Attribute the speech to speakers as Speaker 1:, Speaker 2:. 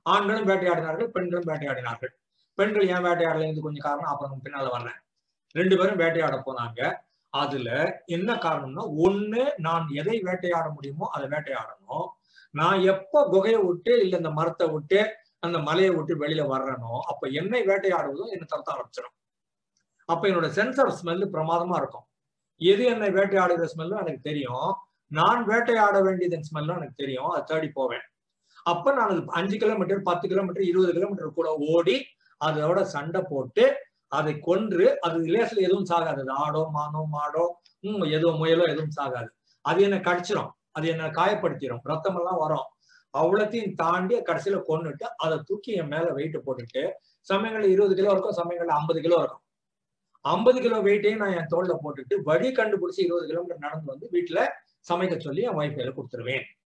Speaker 1: ஆண்களும் வேட்டையாடினார்கள் பெண்களும் வேட்டையாடினார்கள் பெண்கள் ஏன் வேட்டையாடலைங்கிறது கொஞ்சம் காரணம் அப்புறம் பின்னால வர்றேன் ரெண்டு பேரும் வேட்டையாட போனாங்க அதுல என்ன காரணம்னா ஒண்ணு நான் எதை வேட்டையாட முடியுமோ அதை வேட்டையாடணும் நான் எப்ப குகையை விட்டு இல்ல இந்த மரத்தை விட்டு அந்த மலையை விட்டு வெளியில வர்றேனோ அப்ப என்னை வேட்டையாடுவதும் என்ன தரத்த ஆரம்பிச்சிடும் அப்ப என்னோட சென்சர் ஸ்மெல்லு பிரமாதமா இருக்கும் எது என்னை வேட்டையாடுகிற ஸ்மெல்லும் எனக்கு தெரியும் நான் வேட்டையாட வேண்டியதன் ஸ்மெல்லும் எனக்கு தெரியும் அதை தேடி போவேன் அப்ப நான் அது அஞ்சு கிலோமீட்டர் பத்து கிலோமீட்டர் இருபது கிலோமீட்டர் கூட ஓடி அதோட சண்டை போட்டு அதை கொன்று அது லேசில் எதுவும் சாகாது அது ஆடோ மானோ மாடோ உம் ஏதோ முயலோ எதுவும் சாகாது அது என்ன கடிச்சிரும் அது என்ன காயப்படுத்திடும் ரத்தம் எல்லாம் வரும் அவ்வளோத்தையும் தாண்டி கடைசியில கொண்டுட்டு அதை தூக்கி என் மேல வெயிட் போட்டுட்டு சமயங்கள்ல இருபது கிலோ இருக்கும் சமயங்கள்ல ஐம்பது கிலோ இருக்கும் ஐம்பது கிலோ வெயிட்டையும் நான் என் தோல்ல போட்டுட்டு வழி கண்டுபிடிச்சு இருபது கிலோமீட்டர் நடந்து வந்து வீட்டுல சமைக்க சொல்லி என் ஒய்ஃப் கையில கொடுத்துருவேன்